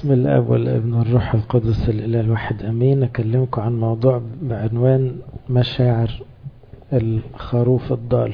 باسم الاب والابن والروح القدس الاله الواحد امين اكلمكم عن موضوع بعنوان مشاعر الخروف الضال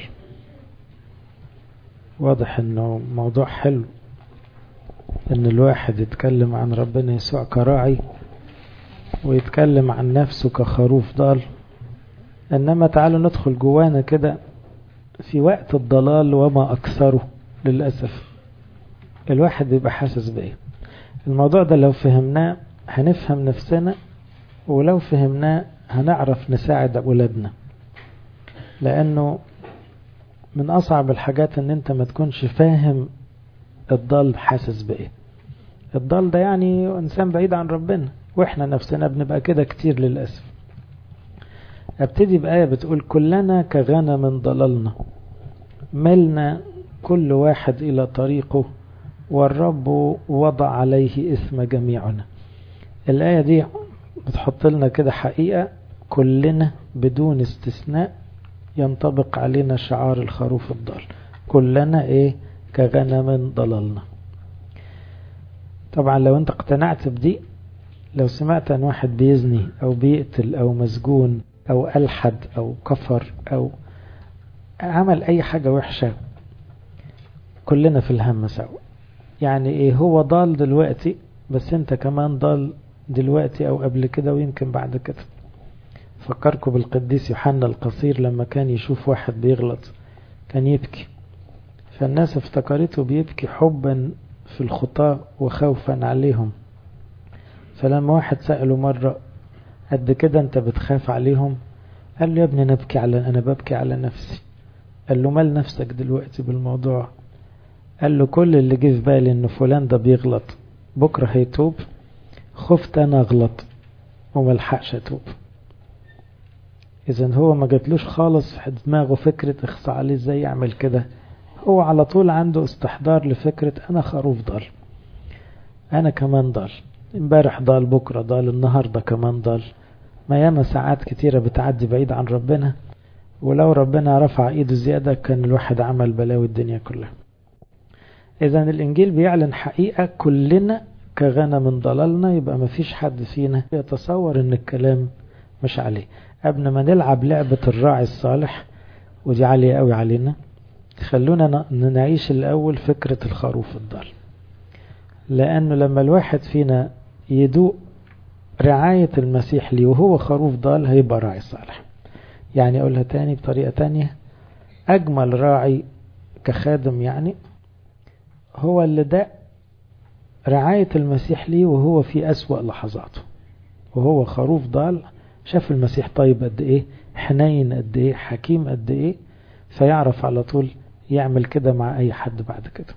واضح انه موضوع حلو ان الواحد يتكلم عن ربنا يسوع كراعي ويتكلم عن نفسه كخروف ضال انما تعالوا ندخل جوانا كده في وقت الضلال وما اكثره للاسف الواحد بيبقى حاسس بايه الموضوع ده لو فهمناه هنفهم نفسنا ولو فهمناه هنعرف نساعد أولادنا لأنه من أصعب الحاجات أن أنت ما تكونش فاهم الضال حاسس بإيه الضال ده يعني إنسان بعيد عن ربنا وإحنا نفسنا بنبقى كده كتير للأسف أبتدي بآية بتقول كلنا كغنم ضللنا ملنا كل واحد إلى طريقه والرب وضع عليه اسم جميعنا الآية دي بتحط لنا كده حقيقة كلنا بدون استثناء ينطبق علينا شعار الخروف الضال كلنا ايه كغنم ضللنا طبعا لو انت اقتنعت بدي لو سمعت عن واحد بيزني او بيقتل او مسجون او الحد او كفر او عمل اي حاجة وحشة كلنا في الهم سوا يعني ايه هو ضال دلوقتي بس انت كمان ضال دلوقتي او قبل كده ويمكن بعد كده فكركم بالقديس يوحنا القصير لما كان يشوف واحد بيغلط كان يبكي فالناس افتكرته بيبكي حبا في الخطاة وخوفا عليهم فلما واحد سأله مرة قد كده انت بتخاف عليهم قال له يا ابني نبكي على انا ببكي على نفسي قال له مال نفسك دلوقتي بالموضوع قال له كل اللي جه في بالي ان فلان ده بيغلط بكره هيتوب خفت انا اغلط وملحقش اتوب اذا هو ما جاتلوش خالص في دماغه فكرة اخصى عليه ازاي يعمل كده هو على طول عنده استحضار لفكرة انا خروف ضال انا كمان ضال امبارح ضال بكرة ضال النهاردة كمان ضال ما ياما ساعات كتيرة بتعدي بعيد عن ربنا ولو ربنا رفع ايده زيادة كان الواحد عمل بلاوي الدنيا كلها إذا الإنجيل بيعلن حقيقة كلنا كغنم ضللنا يبقى ما فيش حد فينا يتصور إن الكلام مش عليه قبل ما نلعب لعبة الراعي الصالح ودي عالية قوي علينا خلونا نعيش الأول فكرة الخروف الضال لأنه لما الواحد فينا يدوق رعاية المسيح ليه وهو خروف ضال هيبقى راعي صالح يعني أقولها تاني بطريقة تانية أجمل راعي كخادم يعني هو اللي ده رعاية المسيح ليه وهو في أسوأ لحظاته وهو خروف ضال شاف المسيح طيب قد إيه حنين قد إيه حكيم قد إيه فيعرف على طول يعمل كده مع أي حد بعد كده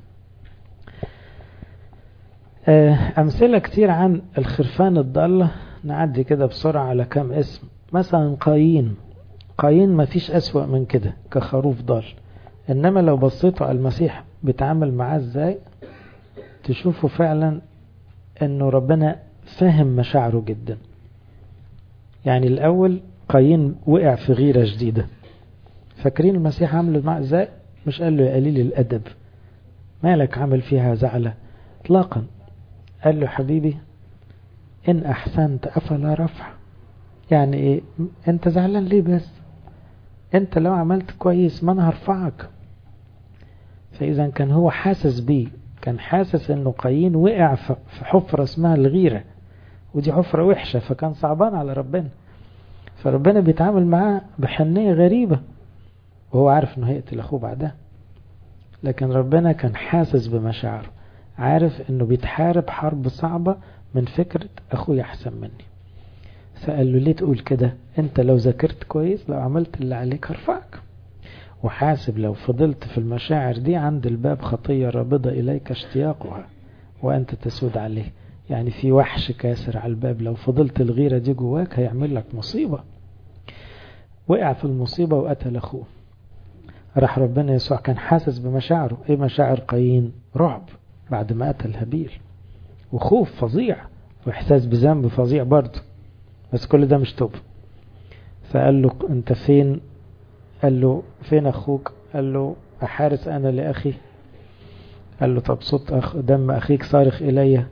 أمثلة كتير عن الخرفان الضالة نعدي كده بسرعة على كام اسم مثلا قايين قايين ما فيش أسوأ من كده كخروف ضال إنما لو بصيتوا على المسيح بيتعامل معاه ازاي تشوفوا فعلا انه ربنا فاهم مشاعره جدا يعني الاول قايين وقع في غيرة جديدة فاكرين المسيح عمل معاه ازاي مش قال له يا قليل الادب مالك عامل فيها زعلة اطلاقا قال له حبيبي ان احسنت افلا رفع يعني ايه انت زعلان ليه بس انت لو عملت كويس ما انا هرفعك فإذا كان هو حاسس بيه كان حاسس انه قايين وقع في حفرة اسمها الغيرة ودي حفرة وحشة فكان صعبان على ربنا فربنا بيتعامل معاه بحنية غريبة وهو عارف انه هيقتل اخوه بعدها لكن ربنا كان حاسس بمشاعره عارف انه بيتحارب حرب صعبة من فكرة اخوي احسن مني فقال له ليه تقول كده انت لو ذاكرت كويس لو عملت اللي عليك هرفعك وحاسب لو فضلت في المشاعر دي عند الباب خطية رابضة إليك اشتياقها وأنت تسود عليه يعني في وحش كاسر على الباب لو فضلت الغيرة دي جواك هيعمل لك مصيبة وقع في المصيبة وقتل أخوه راح ربنا يسوع كان حاسس بمشاعره ايه مشاعر قايين رعب بعد ما قتل هابيل وخوف فظيع واحساس بذنب فظيع برضه بس كل ده مش توبه فقال له انت فين قال له فين أخوك قال له أحارس أنا لأخي قال له طب صوت أخ دم أخيك صارخ إلي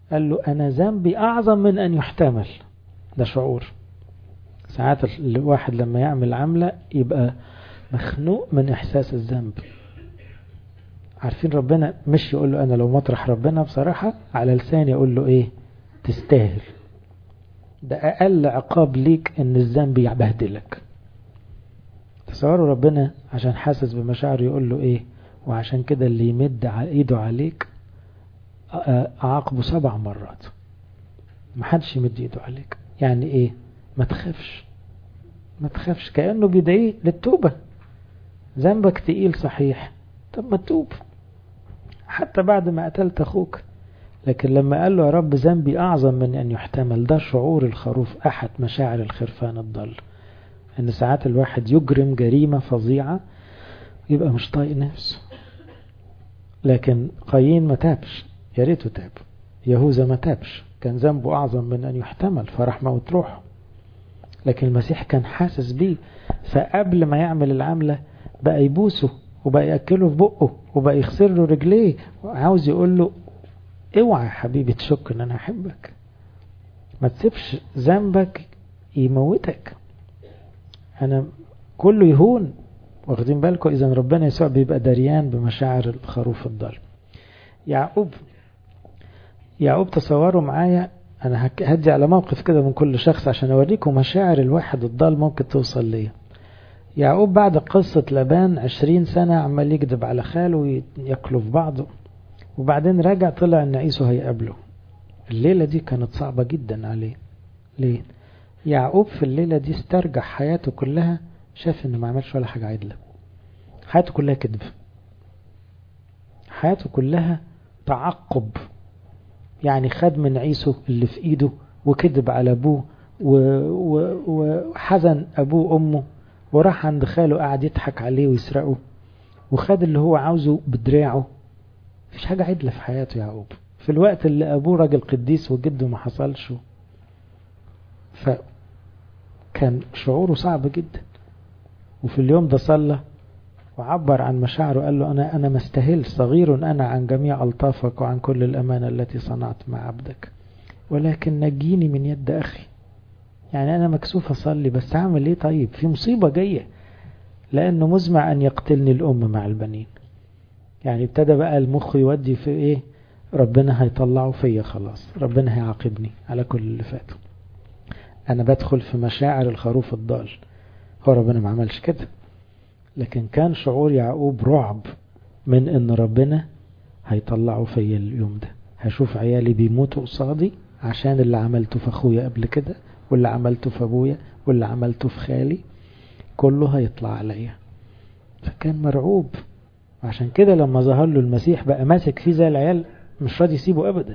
قال له أنا ذنبي أعظم من أن يحتمل ده شعور ساعات الواحد لما يعمل عملة يبقى مخنوق من إحساس الذنب عارفين ربنا مش يقول له أنا لو مطرح ربنا بصراحة على لساني يقول له إيه تستاهل ده أقل عقاب ليك إن الذنب يبهدلك تصوروا ربنا عشان حاسس بمشاعره يقول له إيه وعشان كده اللي يمد إيده عليك أعاقبه سبع مرات محدش يمد إيده عليك يعني إيه ما تخافش ما تخافش كأنه بيدعيه للتوبة ذنبك تقيل صحيح طب ما تتوب حتى بعد ما قتلت أخوك لكن لما قال له يا رب ذنبي أعظم من أن يحتمل ده شعور الخروف أحد مشاعر الخرفان الضال أن ساعات الواحد يجرم جريمة فظيعة يبقى مش طايق نفسه لكن قايين ما تابش يا ريته تاب يهوذا ما تابش كان ذنبه أعظم من أن يحتمل فراح موت روحه لكن المسيح كان حاسس بيه فقبل ما يعمل العملة بقى يبوسه وبقى يأكله في بقه وبقى يغسل له رجليه وعاوز يقول له اوعى يا حبيبي تشك ان انا احبك ما تسيبش ذنبك يموتك انا كله يهون واخدين بالكم اذا ربنا يسوع بيبقى دريان بمشاعر الخروف الضال يعقوب يعقوب تصوروا معايا انا هدي على موقف كده من كل شخص عشان اوريكم مشاعر الواحد الضال ممكن توصل ليه يعقوب بعد قصة لبان عشرين سنة عمال يكذب على خاله وياكلوا في بعضه وبعدين راجع طلع ان عيسو هيقابله الليلة دي كانت صعبة جدا عليه ليه يعقوب في الليلة دي استرجع حياته كلها شاف انه ما عملش ولا حاجة عدلة حياته كلها كذب حياته كلها تعقب يعني خد من عيسو اللي في ايده وكذب على ابوه وحزن ابوه وامه وراح عند خاله قعد يضحك عليه ويسرقه وخد اللي هو عاوزه بدراعه مفيش حاجة عدلة في حياته يعقوب في الوقت اللي أبوه راجل قديس وجده ما حصلش فكان شعوره صعب جدا وفي اليوم ده صلى وعبر عن مشاعره قال له أنا أنا ما استاهل صغير أنا عن جميع ألطافك وعن كل الأمانة التي صنعت مع عبدك ولكن نجيني من يد أخي يعني أنا مكسوف أصلي بس أعمل إيه طيب في مصيبة جاية لأنه مزمع أن يقتلني الأم مع البنين يعني ابتدى بقى المخ يودي في إيه ربنا هيطلعه فيا خلاص ربنا هيعاقبني على كل اللي فات أنا بدخل في مشاعر الخروف الضال هو ربنا ما عملش كده لكن كان شعور يعقوب رعب من ان ربنا هيطلعه فيا اليوم ده هشوف عيالي بيموتوا قصادي عشان اللي عملته في اخويا قبل كده واللي عملته في ابويا واللي عملته في خالي كله هيطلع عليا فكان مرعوب عشان كده لما ظهر له المسيح بقى ماسك فيه زي العيال مش راضي يسيبه ابدا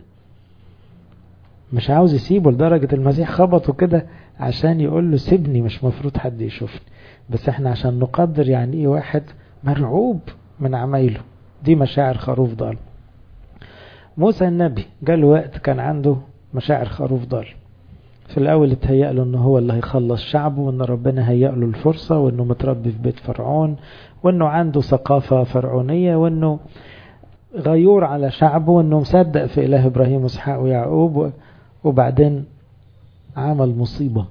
مش عاوز يسيبه لدرجة المسيح خبطه كده عشان يقول له سيبني مش مفروض حد يشوفني بس احنا عشان نقدر يعني ايه واحد مرعوب من عمايله دي مشاعر خروف ضال موسى النبي جاله وقت كان عنده مشاعر خروف ضال في الاول اتهيأ له انه هو اللي هيخلص شعبه وان ربنا هيأ له الفرصة وانه متربي في بيت فرعون وانه عنده ثقافة فرعونية وانه غيور على شعبه وانه مصدق في اله ابراهيم واسحاق ويعقوب وبعدين عمل مصيبة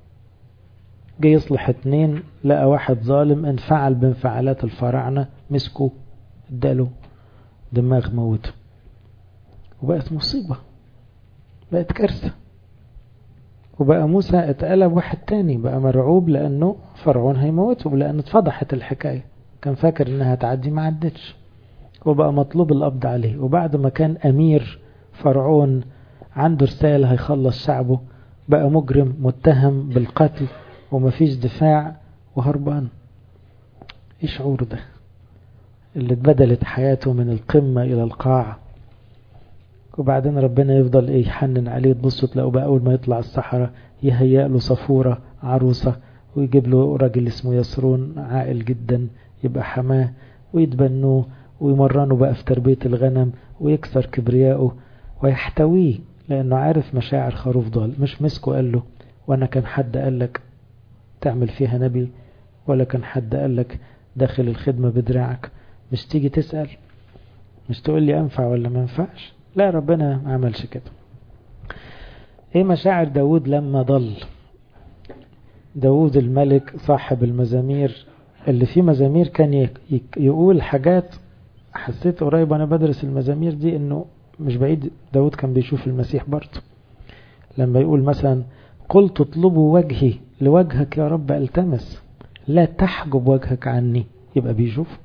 جه يصلح اتنين لقى واحد ظالم انفعل بانفعالات الفراعنة مسكه اداله دماغ موته وبقت مصيبة بقت كارثة وبقى موسى اتقلب واحد تاني بقى مرعوب لانه فرعون هيموته لان اتفضحت الحكاية كان فاكر انها تعدي ما عدتش وبقى مطلوب القبض عليه وبعد ما كان امير فرعون عنده رسالة هيخلص شعبه بقى مجرم متهم بالقتل ومفيش دفاع وهربان ايه شعور ده اللي اتبدلت حياته من القمة الى القاع وبعدين ربنا يفضل ايه يحنن عليه تبصوا تلاقوا بقى اول ما يطلع الصحراء يهيأ له صفورة عروسة ويجيب له راجل اسمه يسرون عاقل جدا يبقى حماه ويتبنوه ويمرنوا بقى في تربية الغنم ويكسر كبرياءه ويحتويه لأنه عارف مشاعر خروف ضال مش مسكه قال له وأنا كان حد قال لك تعمل فيها نبي ولا كان حد قال لك داخل الخدمة بدراعك مش تيجي تسأل مش تقول لي أنفع ولا ما ينفعش لا ربنا ما عملش كده ايه مشاعر داود لما ضل داود الملك صاحب المزامير اللي فيه مزامير كان يقول حاجات حسيت قريب وانا بدرس المزامير دي انه مش بعيد داود كان بيشوف المسيح برضه لما يقول مثلا قلت اطلبوا وجهي لوجهك يا رب التمس لا تحجب وجهك عني يبقى بيشوف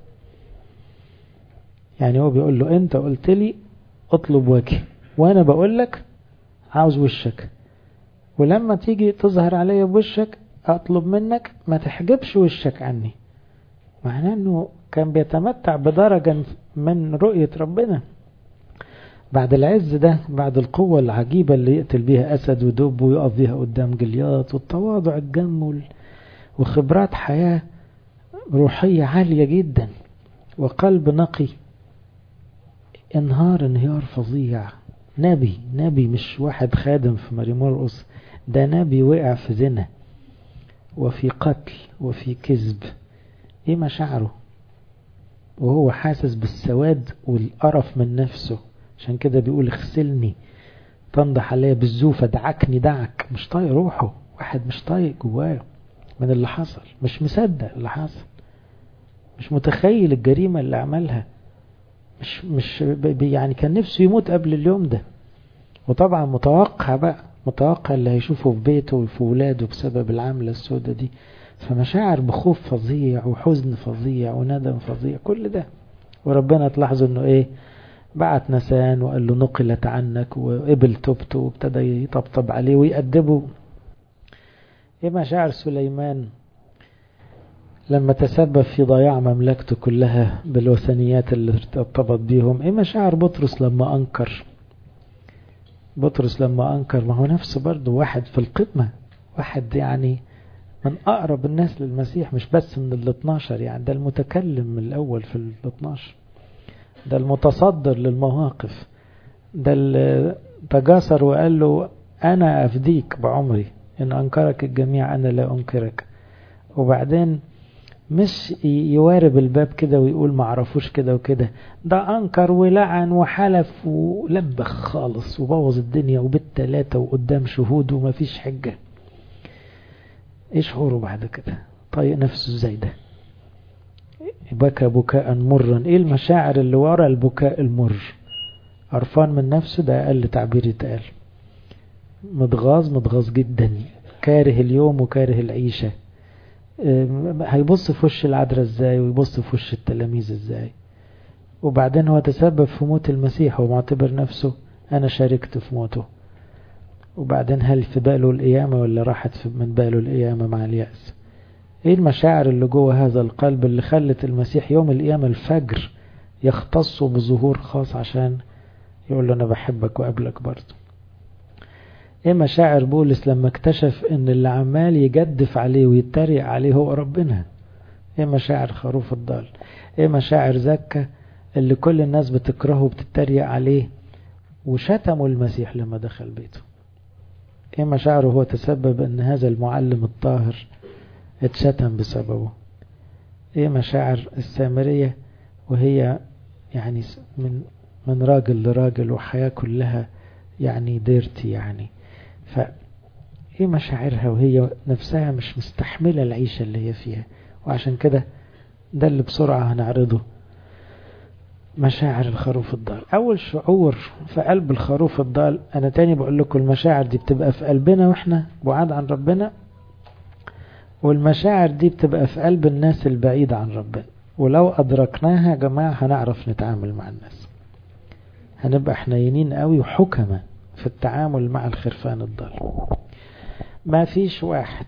يعني هو بيقول له انت قلت لي اطلب وجهي وانا بقول لك عاوز وشك ولما تيجي تظهر عليا بوشك اطلب منك ما تحجبش وشك عني معناه انه كان بيتمتع بدرجة من رؤية ربنا بعد العز ده بعد القوة العجيبة اللي يقتل بيها أسد ودب ويقف بيها قدام جليات والتواضع الجم وخبرات حياة روحية عالية جدا وقلب نقي انهار انهيار فظيع نبي نبي مش واحد خادم في مريمورقس ده نبي وقع في زنا وفي قتل وفي كذب ايه مشاعره وهو حاسس بالسواد والقرف من نفسه عشان كده بيقول اغسلني تنضح عليا بالزوفة دعكني دعك مش طايق روحه واحد مش طايق جواه من اللي حصل مش مصدق اللي حصل مش متخيل الجريمة اللي عملها مش مش يعني كان نفسه يموت قبل اليوم ده وطبعا متوقع بقى متوقع اللي هيشوفه في بيته وفي ولاده بسبب العملة السوداء دي فمشاعر بخوف فظيع وحزن فظيع وندم فظيع كل ده وربنا تلاحظوا انه ايه بعت نسان وقال له نقلت عنك وقبل توبته وابتدى يطبطب عليه ويأدبه ايه مشاعر سليمان لما تسبب في ضياع مملكته كلها بالوثنيات اللي ارتبط بيهم ايه مشاعر بطرس لما انكر بطرس لما انكر ما هو نفسه برضه واحد في القمة واحد يعني من اقرب الناس للمسيح مش بس من ال 12 يعني ده المتكلم من الاول في ال 12 ده المتصدر للمواقف ده اللي تجاسر وقال له انا افديك بعمري ان انكرك الجميع انا لا انكرك وبعدين مش يوارب الباب كده ويقول ما عرفوش كده وكده ده انكر ولعن وحلف ولبخ خالص وبوظ الدنيا وبالتلاتة وقدام شهود ومفيش حجة ايه شعوره بعد كده طايق نفسه ازاي ده بكى بكاء مرا ايه المشاعر اللي ورا البكاء المر قرفان من نفسه ده اقل تعبير يتقال متغاظ متغاظ جدا كاره اليوم وكاره العيشه هيبص في وش العذراء ازاي ويبص في وش التلاميذ ازاي وبعدين هو تسبب في موت المسيح ومعتبر نفسه انا شاركت في موته وبعدين هل في باله القيامة ولا راحت من باله القيامة مع اليأس ايه المشاعر اللي جوه هذا القلب اللي خلت المسيح يوم القيامة الفجر يختصه بظهور خاص عشان يقول له انا بحبك وقبلك برضه ايه مشاعر بولس لما اكتشف ان اللي عمال يجدف عليه ويتريق عليه هو ربنا ايه مشاعر خروف الضال ايه مشاعر زكا اللي كل الناس بتكرهه وبتتريق عليه وشتموا المسيح لما دخل بيته ايه مشاعره هو تسبب ان هذا المعلم الطاهر اتشتم بسببه ايه مشاعر السامرية وهي يعني من من راجل لراجل وحياة كلها يعني ديرتي يعني ف ايه مشاعرها وهي نفسها مش مستحملة العيشة اللي هي فيها وعشان كده ده اللي بسرعة هنعرضه مشاعر الخروف الضال أول شعور في قلب الخروف الضال أنا تاني بقول لكم المشاعر دي بتبقى في قلبنا وإحنا بعاد عن ربنا والمشاعر دي بتبقى في قلب الناس البعيدة عن ربنا ولو أدركناها يا جماعة هنعرف نتعامل مع الناس هنبقى حنينين قوي وحكمة في التعامل مع الخرفان الضال ما فيش واحد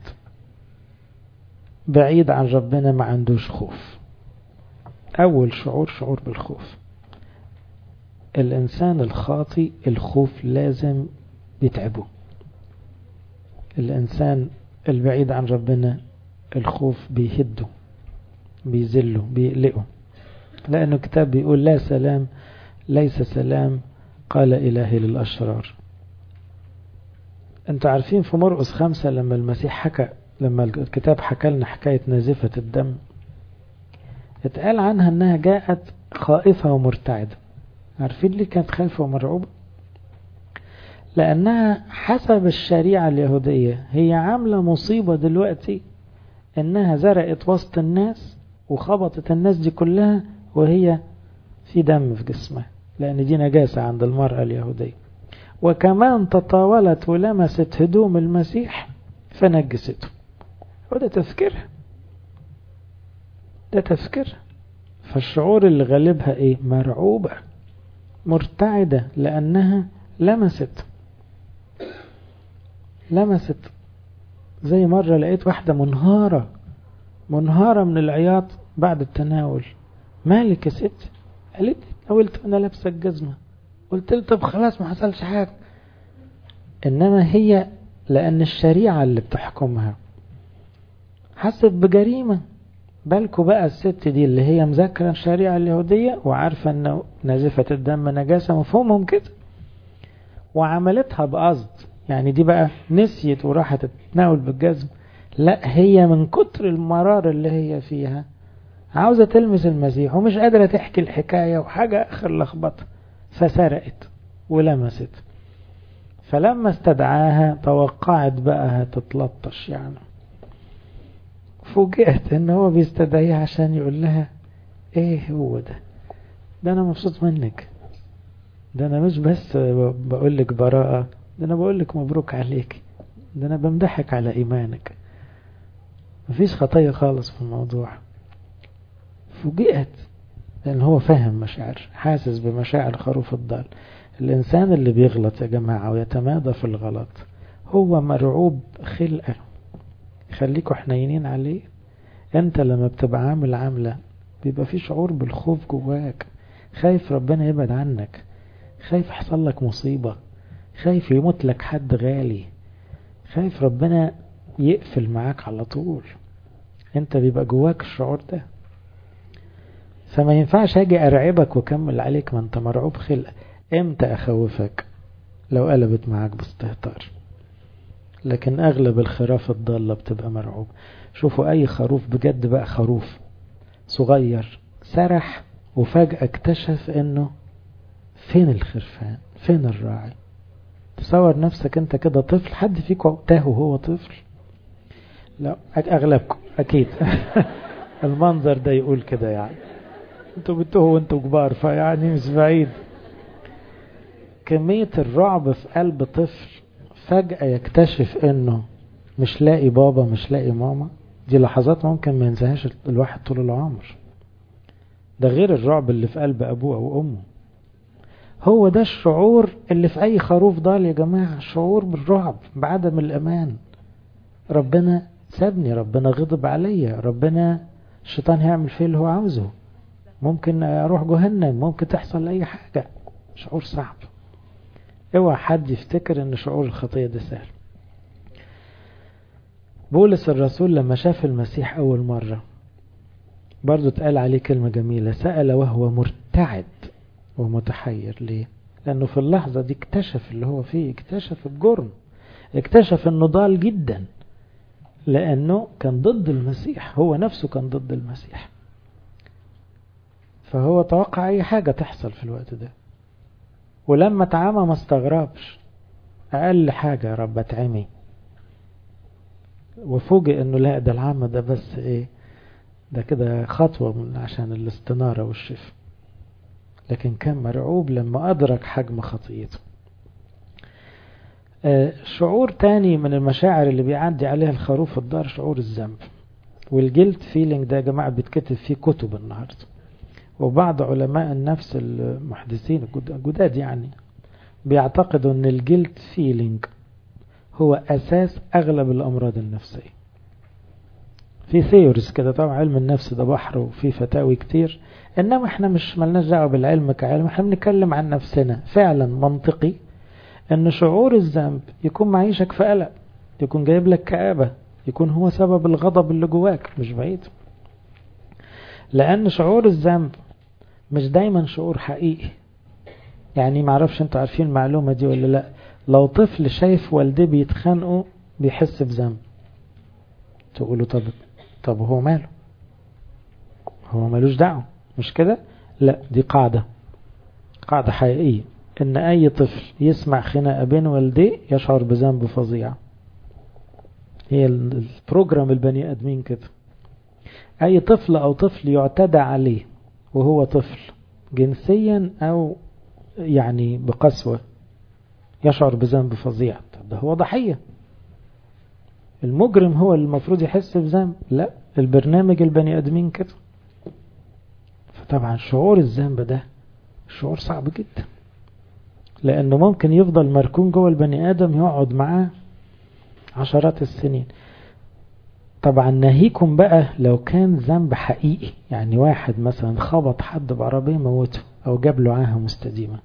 بعيد عن ربنا ما عندوش خوف أول شعور شعور بالخوف الإنسان الخاطي الخوف لازم يتعبه الإنسان البعيد عن ربنا الخوف بيهده بيذله بيقلقه لأنه الكتاب بيقول لا سلام ليس سلام قال إلهي للأشرار انتوا عارفين في مرقس خمسة لما المسيح حكى لما الكتاب حكى لنا حكاية نازفة الدم اتقال عنها انها جاءت خائفة ومرتعدة عارفين ليه كانت خايفة ومرعوبة لأنها حسب الشريعة اليهودية هي عاملة مصيبة دلوقتي إنها زرقت وسط الناس وخبطت الناس دي كلها وهي في دم في جسمها لأن دي نجاسة عند المرأة اليهودية وكمان تطاولت ولمست هدوم المسيح فنجسته وده تفكيرها ده تفكيرها فالشعور اللي غالبها ايه مرعوبة مرتعدة لأنها لمست لمست زي مرة لقيت واحدة منهارة منهارة من العياط بعد التناول مالك يا ست قالت ناولت وانا لابسة الجزمة قلت له طب خلاص ما حصلش حاجة انما هي لان الشريعة اللي بتحكمها حست بجريمة بالكوا بقى الست دي اللي هي مذاكرة الشريعة اليهودية وعارفة ان نازفة الدم نجاسة مفهومهم كده وعملتها بقصد يعني دي بقى نسيت وراحت تتناول بالجزم لا هي من كتر المرار اللي هي فيها عاوزة تلمس المسيح ومش قادرة تحكي الحكاية وحاجة آخر لخبطة فسرقت ولمست فلما استدعاها توقعت بقى هتتلطش يعني فوجئت ان هو بيستدعيها عشان يقول لها ايه هو ده ده انا مبسوط منك ده انا مش بس بقول لك براءة ده انا بقول لك مبروك عليك ده انا بمدحك على ايمانك مفيش خطية خالص في الموضوع فوجئت لان هو فاهم مشاعر حاسس بمشاعر خروف الضال الانسان اللي بيغلط يا جماعة ويتمادى في الغلط هو مرعوب خلقه خليكوا حنينين عليه انت لما بتبقى عامل عاملة بيبقى في شعور بالخوف جواك خايف ربنا يبعد عنك خايف يحصل لك مصيبة خايف يموت لك حد غالي خايف ربنا يقفل معاك على طول انت بيبقى جواك الشعور ده فما ينفعش اجي ارعبك واكمل عليك ما انت مرعوب خلق امتى اخوفك لو قلبت معاك باستهتار لكن اغلب الخراف الضالة بتبقى مرعوب شوفوا اي خروف بجد بقى خروف صغير سرح وفجأة اكتشف انه فين الخرفان فين الراعي تصور نفسك انت كده طفل حد فيكم تاه وهو طفل لا اغلبكم اكيد المنظر ده يقول كده يعني انتوا بتوهوا وانتوا كبار فيعني مش بعيد كمية الرعب في قلب طفل فجأة يكتشف انه مش لاقي بابا مش لاقي ماما دي لحظات ممكن ما ينساهاش الواحد طول العمر ده غير الرعب اللي في قلب ابوه او امه هو ده الشعور اللي في اي خروف ضال يا جماعة شعور بالرعب بعدم الامان ربنا سابني ربنا غضب عليا ربنا الشيطان هيعمل فيه اللي هو عاوزه ممكن اروح جهنم ممكن تحصل اي حاجة شعور صعب اوعى حد يفتكر ان شعور الخطية ده سهل بولس الرسول لما شاف المسيح اول مرة برضو اتقال عليه كلمة جميلة سأل وهو مرتعد ومتحير ليه لانه في اللحظة دي اكتشف اللي هو فيه اكتشف الجرم اكتشف انه ضال جدا لانه كان ضد المسيح هو نفسه كان ضد المسيح فهو توقع اي حاجة تحصل في الوقت ده ولما اتعمى ما استغربش اقل حاجة يا رب اتعمي وفوجئ انه لا ده العمى ده بس ايه ده كده خطوة من عشان الاستنارة والشفاء لكن كان مرعوب لما أدرك حجم خطيته آه شعور تاني من المشاعر اللي بيعدي عليها الخروف الدار شعور الذنب والجلد فيلينج ده يا جماعة بيتكتب فيه كتب النهاردة وبعض علماء النفس المحدثين الجداد يعني بيعتقدوا ان الجلد فيلينج هو أساس أغلب الأمراض النفسية في ثيوريز كده طبعا علم النفس ده بحر وفي فتاوي كتير انما احنا مش ملناش دعوه بالعلم كعلم احنا بنتكلم عن نفسنا فعلا منطقي ان شعور الذنب يكون معيشك في قلق يكون جايب لك كآبة يكون هو سبب الغضب اللي جواك مش بعيد لان شعور الذنب مش دايما شعور حقيقي يعني معرفش انتوا عارفين المعلومة دي ولا لا لو طفل شايف والديه بيتخانقوا بيحس بذنب تقولوا طب طب هو ماله هو ملوش دعوه مش كده لا دي قاعدة قاعدة حقيقية ان اي طفل يسمع خناقة بين والديه يشعر بذنب فظيع هي البروجرام البني ادمين كده اي طفل او طفل يعتدى عليه وهو طفل جنسيا او يعني بقسوة يشعر بذنب فظيع ده هو ضحية المجرم هو اللي المفروض يحس بذنب لا البرنامج البني ادمين كده فطبعا شعور الذنب ده شعور صعب جدا لانه ممكن يفضل مركون جوه البني ادم يقعد معاه عشرات السنين طبعا ناهيكم بقى لو كان ذنب حقيقي يعني واحد مثلا خبط حد بعربية موته او جاب له عاهة مستديمة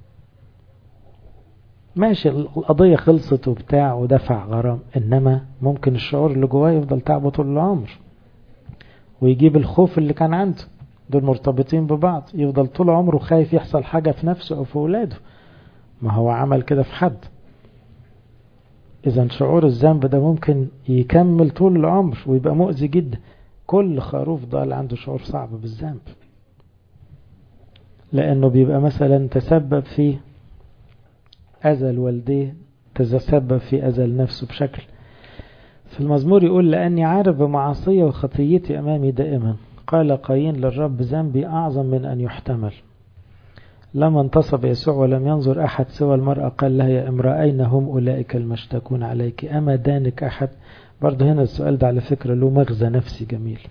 ماشي القضية خلصت وبتاع ودفع غرام انما ممكن الشعور اللي جواه يفضل تعبه طول العمر ويجيب الخوف اللي كان عنده دول مرتبطين ببعض يفضل طول عمره خايف يحصل حاجة في نفسه او في ولاده ما هو عمل كده في حد اذا شعور الذنب ده ممكن يكمل طول العمر ويبقى مؤذي جدا كل خروف ضال عنده شعور صعب بالذنب لانه بيبقى مثلا تسبب في اذى والديه تسبب في اذى نفسه بشكل في المزمور يقول لاني عارف بمعاصيه وخطيتي امامي دائما قال قايين للرب ذنبي اعظم من ان يحتمل لما انتصب يسوع ولم ينظر أحد سوى المرأة قال لها يا امرأة أين هم أولئك المشتكون عليك أما دانك أحد برضه هنا السؤال ده على فكرة له مغزى نفسي جميل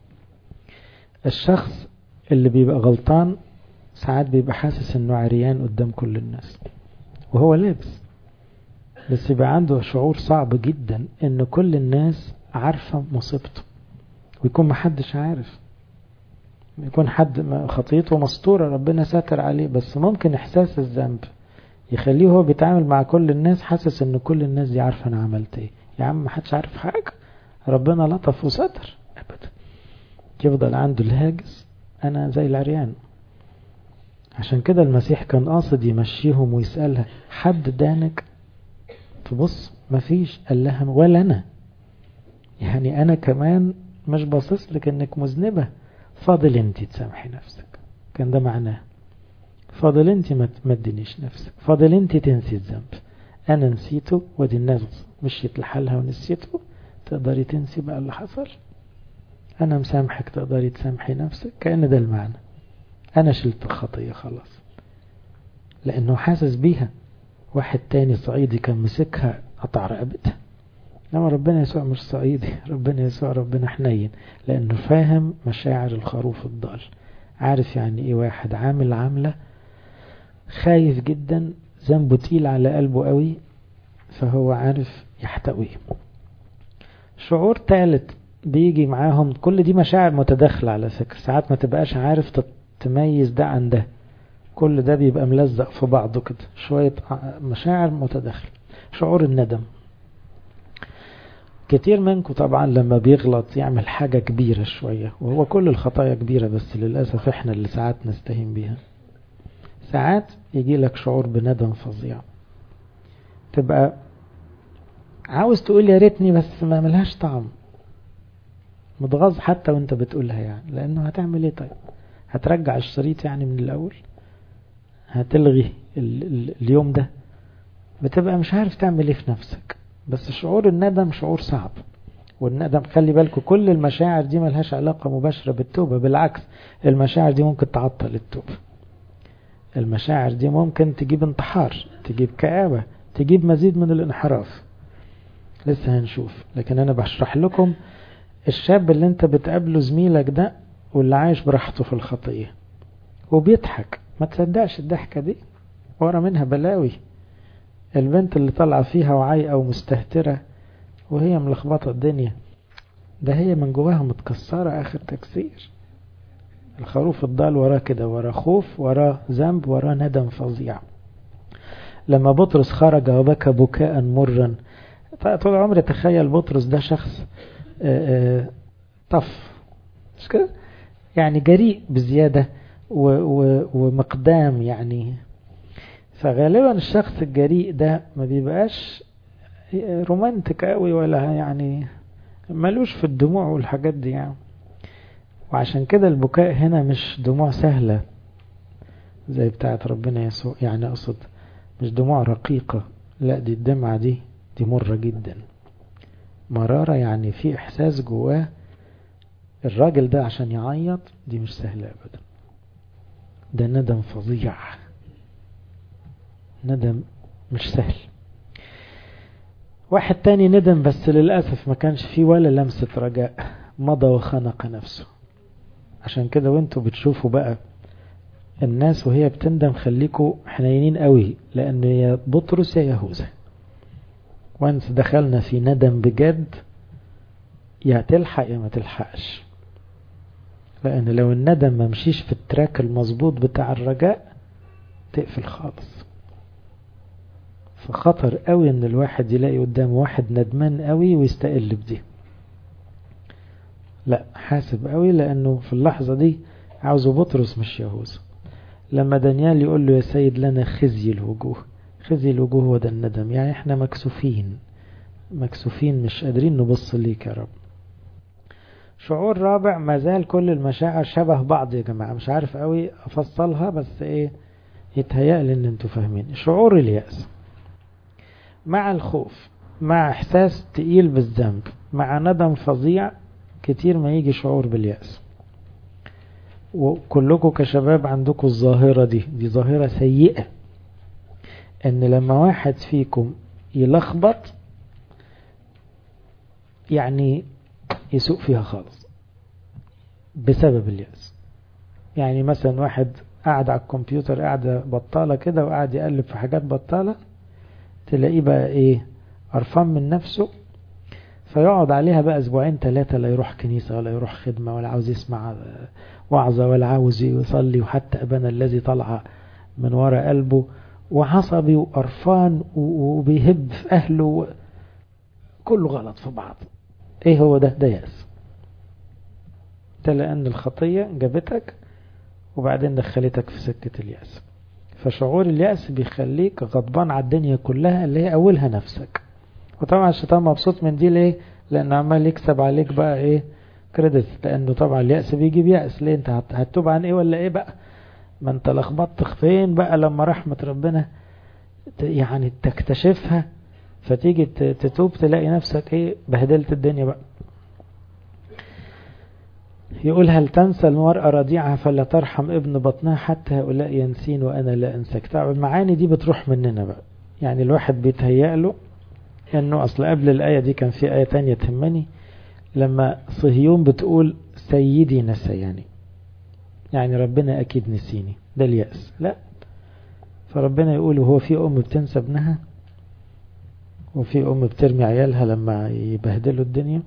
الشخص اللي بيبقى غلطان ساعات بيبقى حاسس انه عريان قدام كل الناس وهو لابس بس يبقى عنده شعور صعب جدا ان كل الناس عارفة مصيبته ويكون محدش عارف يكون حد خطيته مستورة ربنا ساتر عليه بس ممكن إحساس الذنب يخليه هو بيتعامل مع كل الناس حاسس إن كل الناس دي عارفة أنا عملت إيه يا عم ما حدش عارف حاجة ربنا لطف وستر أبدا يفضل عنده الهاجس أنا زي العريان عشان كده المسيح كان قاصد يمشيهم ويسألها حد دانك تبص مفيش قال لها ولا أنا يعني أنا كمان مش باصص لك إنك مذنبة فاضل انت تسامحي نفسك كان ده معناه فاضل انت ما تمدنيش نفسك فاضل انت تنسي الذنب انا نسيته ودي الناس مشيت لحالها ونسيته تقدري تنسي بقى اللي حصل انا مسامحك تقدري تسامحي نفسك كأن ده المعنى انا شلت الخطية خلاص لانه حاسس بيها واحد تاني صعيدي كان مسكها قطع رقبتها انما ربنا يسوع مش صعيدي ربنا يسوع ربنا حنين لانه فاهم مشاعر الخروف الضال عارف يعني ايه واحد عامل عاملة خايف جدا ذنبه تقيل على قلبه قوي فهو عارف يحتويه شعور ثالث بيجي معاهم كل دي مشاعر متداخلة على فكرة ساعات ما تبقاش عارف تميز ده عن ده كل ده بيبقى ملزق في بعضه كده شوية مشاعر متداخلة شعور الندم كتير منكم طبعا لما بيغلط يعمل حاجة كبيرة شوية وهو كل الخطايا كبيرة بس للأسف احنا اللي ساعات نستهين بيها ساعات يجي لك شعور بندم فظيع تبقى عاوز تقول يا ريتني بس ما ملهاش طعم متغاظ حتى وانت بتقولها يعني لانه هتعمل ايه طيب هترجع الشريط يعني من الاول هتلغي ال ال اليوم ده بتبقى مش عارف تعمل ايه في نفسك بس شعور الندم شعور صعب والندم خلي بالكم كل المشاعر دي ملهاش علاقة مباشرة بالتوبة بالعكس المشاعر دي ممكن تعطل التوبة المشاعر دي ممكن تجيب انتحار تجيب كآبة تجيب مزيد من الانحراف لسه هنشوف لكن انا بشرح لكم الشاب اللي انت بتقابله زميلك ده واللي عايش براحته في الخطية وبيضحك ما تصدقش الضحكة دي ورا منها بلاوي البنت اللي طالعة فيها وعايقة ومستهترة وهي ملخبطة الدنيا ده هي من جواها متكسرة آخر تكسير الخروف الضال وراه كده وراه خوف وراه ذنب وراه ندم فظيع لما بطرس خرج وبكى بكاء مرا طول عمري تخيل بطرس ده شخص طف مش كده يعني جريء بزيادة و و ومقدام يعني فغالبا الشخص الجريء ده ما بيبقاش رومانتك قوي ولا يعني ملوش في الدموع والحاجات دي يعني وعشان كده البكاء هنا مش دموع سهلة زي بتاعت ربنا يسوع يعني أقصد مش دموع رقيقة لا دي الدمعة دي دي مرة جدا مرارة يعني في إحساس جواه الراجل ده عشان يعيط دي مش سهلة أبدا ده ندم فظيع ندم مش سهل واحد تاني ندم بس للأسف ما كانش فيه ولا لمسة رجاء مضى وخنق نفسه عشان كده وانتوا بتشوفوا بقى الناس وهي بتندم خليكوا حنينين قوي لأن يا بطرس يا يهوذا وانس دخلنا في ندم بجد يا تلحق يا ما تلحقش لأن لو الندم ما مشيش في التراك المظبوط بتاع الرجاء تقفل خالص فخطر قوي ان الواحد يلاقي قدامه واحد ندمان قوي ويستقل بدي لا حاسب قوي لانه في اللحظة دي عاوزه بطرس مش يهوذا لما دانيال يقول له يا سيد لنا خزي الوجوه خزي الوجوه هو ده الندم يعني احنا مكسوفين مكسوفين مش قادرين نبص ليك يا رب شعور رابع ما زال كل المشاعر شبه بعض يا جماعة مش عارف قوي افصلها بس ايه يتهيألي ان انتوا فاهمين شعور اليأس مع الخوف مع احساس تقيل بالذنب مع ندم فظيع كتير ما يجي شعور باليأس وكلكم كشباب عندكم الظاهرة دي دي ظاهرة سيئة ان لما واحد فيكم يلخبط يعني يسوق فيها خالص بسبب اليأس يعني مثلا واحد قاعد على الكمبيوتر قاعدة بطالة كده وقاعد يقلب في حاجات بطالة تلاقيه بقى ايه قرفان من نفسه فيقعد عليها بقى اسبوعين ثلاثة لا يروح كنيسة ولا يروح خدمة ولا عاوز يسمع وعظة ولا عاوز يصلي وحتى أبانا الذي طلع من وراء قلبه وعصبي وقرفان وبيهب في أهله كله غلط في بعض ايه هو ده ده يأس ده لأن الخطية جابتك وبعدين دخلتك في سكة اليأس فشعور اليأس بيخليك غضبان على الدنيا كلها اللي هي أولها نفسك وطبعا الشيطان مبسوط من دي ليه لأن عمال يكسب عليك بقى ايه كريدت لأنه طبعا اليأس بيجيب يأس ليه انت هتتوب عن ايه ولا ايه بقى ما انت لخبطت فين بقى لما رحمة ربنا يعني تكتشفها فتيجي تتوب تلاقي نفسك ايه بهدلت الدنيا بقى يقول هل تنسى المرأة رضيعها فلا ترحم ابن بطنها حتى هؤلاء ينسين وأنا لا أنساك طبعا المعاني دي بتروح مننا بقى يعني الواحد بيتهيأ له انه اصل قبل الآية دي كان في آية تانية تهمني لما صهيون بتقول سيدي نسياني يعني ربنا أكيد نسيني ده اليأس لا فربنا يقول وهو في أم بتنسى ابنها وفي أم بترمي عيالها لما يبهدلوا الدنيا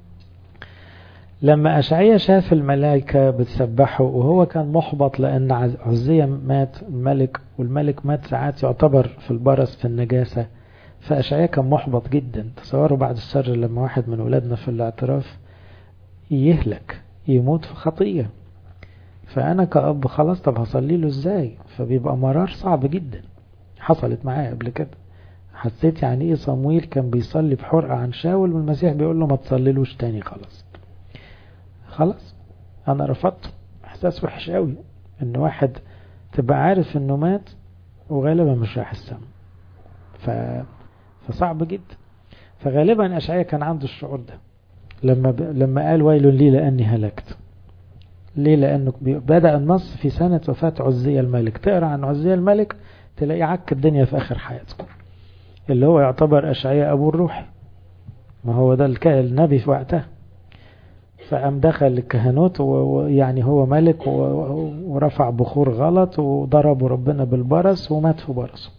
لما أشعية شاف الملائكة بتسبحه وهو كان محبط لأن عزية مات الملك والملك مات ساعات يعتبر في البرص في النجاسة فأشعية كان محبط جدا تصوروا بعد الشر لما واحد من ولادنا في الاعتراف يهلك يموت في خطية فأنا كأب خلاص طب هصلي له ازاي فبيبقى مرار صعب جدا حصلت معايا قبل كده حسيت يعني ايه صمويل كان بيصلي بحرقة عن شاول والمسيح بيقول له ما تصليلوش تاني خلاص خلاص انا رفضته احساس وحش قوي ان واحد تبقى عارف انه مات وغالبا مش رايح السما ف... فصعب جدا فغالبا اشعياء كان عنده الشعور ده لما ب... لما قال ويل لي لاني هلكت ليه لانه بدا النص في سنه وفاه عزية الملك تقرا عن عزية الملك تلاقيه عك الدنيا في اخر حياته اللي هو يعتبر اشعياء ابو الروح ما هو ده النبي في وقتها فقام دخل الكهنوت ويعني هو ملك ورفع بخور غلط وضربوا ربنا بالبرص ومات في برصه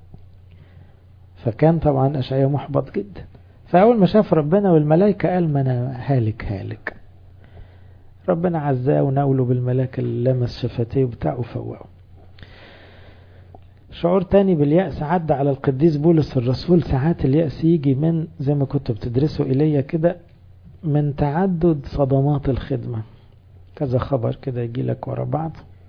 فكان طبعا أشعياء محبط جدا فأول ما شاف ربنا والملائكة قال ما أنا هالك هالك ربنا عزاه وناوله بالملاك اللي لمس شفتيه وبتاعه وفوقه شعور تاني باليأس عدى على القديس بولس الرسول ساعات اليأس يجي من زي ما كنتوا بتدرسوا إليا كده من تعدد صدمات الخدمة كذا خبر كده يجي لك ورا بعض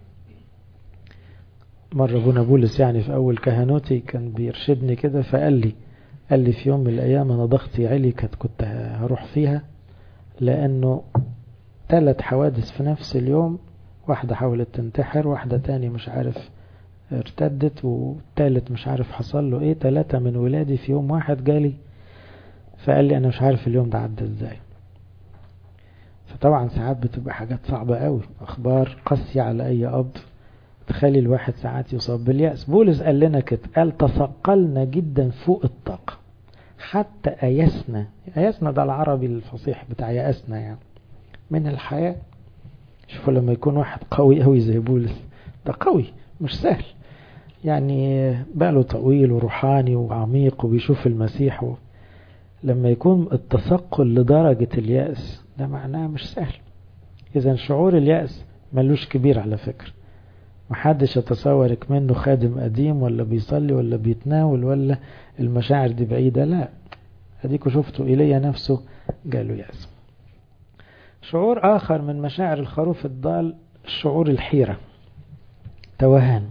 مرة ابونا بولس يعني في أول كهنوتي كان بيرشدني كده فقال لي قال لي في يوم من الأيام أنا ضغطي عالي كنت كنت هروح فيها لأنه ثلاث حوادث في نفس اليوم واحدة حاولت تنتحر واحدة تاني مش عارف ارتدت والتالت مش عارف حصل له ايه تلاتة من ولادي في يوم واحد جالي فقال لي انا مش عارف اليوم ده عدى ازاي فطبعا ساعات بتبقى حاجات صعبة قوي اخبار قاسية على اي اب تخلي الواحد ساعات يصاب باليأس بولس قال لنا كده قال تثقلنا جدا فوق الطاقة حتى أيسنا أيسنا ده العربي الفصيح بتاع يأسنا يعني من الحياة شوفوا لما يكون واحد قوي قوي زي بولس ده قوي مش سهل يعني باله طويل وروحاني وعميق وبيشوف المسيح و... لما يكون التثقل لدرجة اليأس ده معناه مش سهل إذا شعور اليأس ملوش كبير على فكرة محدش يتصورك منه خادم قديم ولا بيصلي ولا بيتناول ولا المشاعر دي بعيدة لا اديكوا شفتوا إيليا نفسه جاله يأس شعور آخر من مشاعر الخروف الضال شعور الحيرة توهان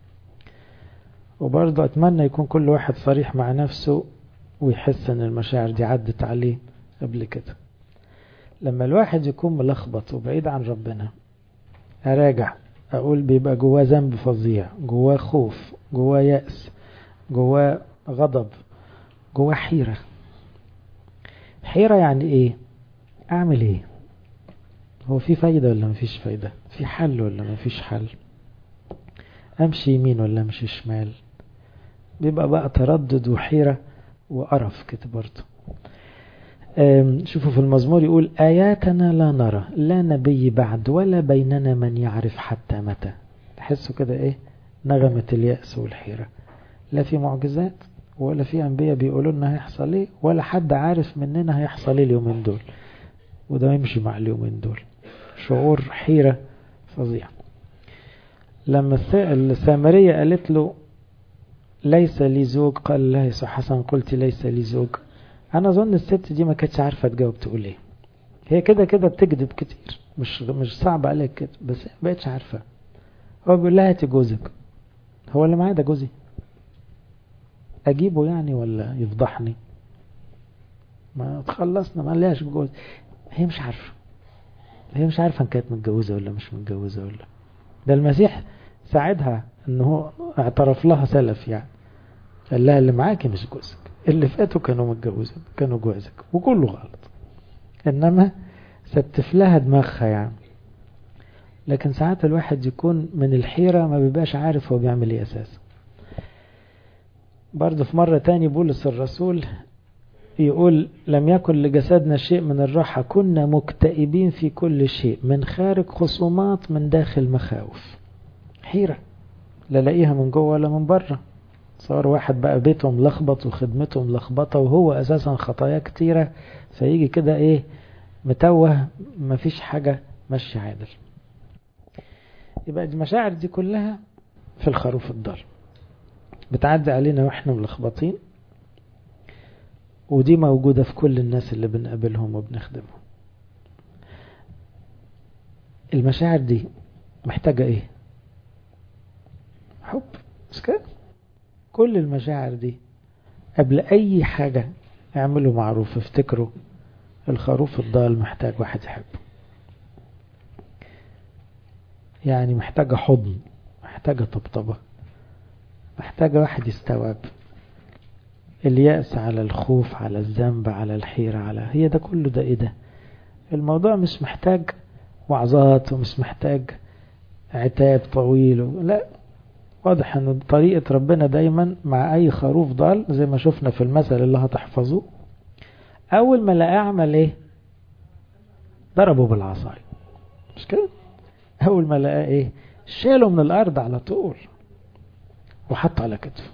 وبرضه أتمنى يكون كل واحد صريح مع نفسه ويحس أن المشاعر دي عدت عليه قبل كده لما الواحد يكون ملخبط وبعيد عن ربنا أراجع أقول بيبقى جواه ذنب فظيع جواه خوف جواه يأس جواه غضب جواه حيرة حيرة يعني إيه أعمل إيه هو في فايدة ولا مفيش فايدة في حل ولا مفيش حل أمشي يمين ولا أمشي شمال بيبقى بقى تردد وحيرة وقرف كده برضه شوفوا في المزمور يقول آياتنا لا نرى لا نبي بعد ولا بيننا من يعرف حتى متى تحسوا كده ايه نغمة اليأس والحيرة لا في معجزات ولا في أنبياء بيقولوا لنا هيحصل ايه ولا حد عارف مننا هيحصل ايه اليومين دول وده يمشي مع اليومين دول شعور حيرة فظيع لما السامرية قالت له ليس لي زوج قال لها حسن قلت ليس لي زوج انا اظن الست دي ما كانتش عارفه تجاوب تقول ايه هي كده كده بتكذب كتير مش مش صعب عليك كده بس ما بقتش عارفه هو بيقول لها هاتي جوزك هو اللي معايا ده جوزي اجيبه يعني ولا يفضحني ما تخلصنا ما لهاش جوز هي مش عارفه هي مش عارفه ان كانت متجوزه ولا مش متجوزه ولا ده المسيح ساعدها ان هو اعترف لها سلف يعني قال لها اللي معاكي مش جوزك اللي فاتوا كانوا متجوزين كانوا جوازك وكله غلط انما ستف لها دماغها يعني لكن ساعات الواحد يكون من الحيرة ما بيبقاش عارف هو بيعمل ايه اساسا برضه في مرة تاني بولس الرسول يقول لم يكن لجسدنا شيء من الراحة كنا مكتئبين في كل شيء من خارج خصومات من داخل مخاوف حيرة لا لاقيها من جوه ولا من بره صار واحد بقى بيته ملخبط وخدمته ملخبطة وهو أساسا خطايا كتيرة فيجي كده إيه متوه مفيش حاجة ماشية عادل يبقى المشاعر دي كلها في الخروف الضال بتعدي علينا واحنا ملخبطين ودي موجودة في كل الناس اللي بنقابلهم وبنخدمهم المشاعر دي محتاجة ايه حب مش كده كل المشاعر دي قبل اي حاجة اعملوا معروف افتكروا الخروف الضال محتاج واحد يحبه يعني محتاجة حضن محتاجة طبطبة محتاجة واحد يستوعب اليأس على الخوف على الذنب على الحيرة على هي ده كله ده ايه ده الموضوع مش محتاج وعظات ومش محتاج عتاب طويل لا واضح ان طريقة ربنا دايما مع اي خروف ضال زي ما شفنا في المثل اللي هتحفظوه اول ما لقاه عمل ايه ضربه بالعصاية مش كده اول ما لقاه ايه شاله من الارض على طول وحطه على كتفه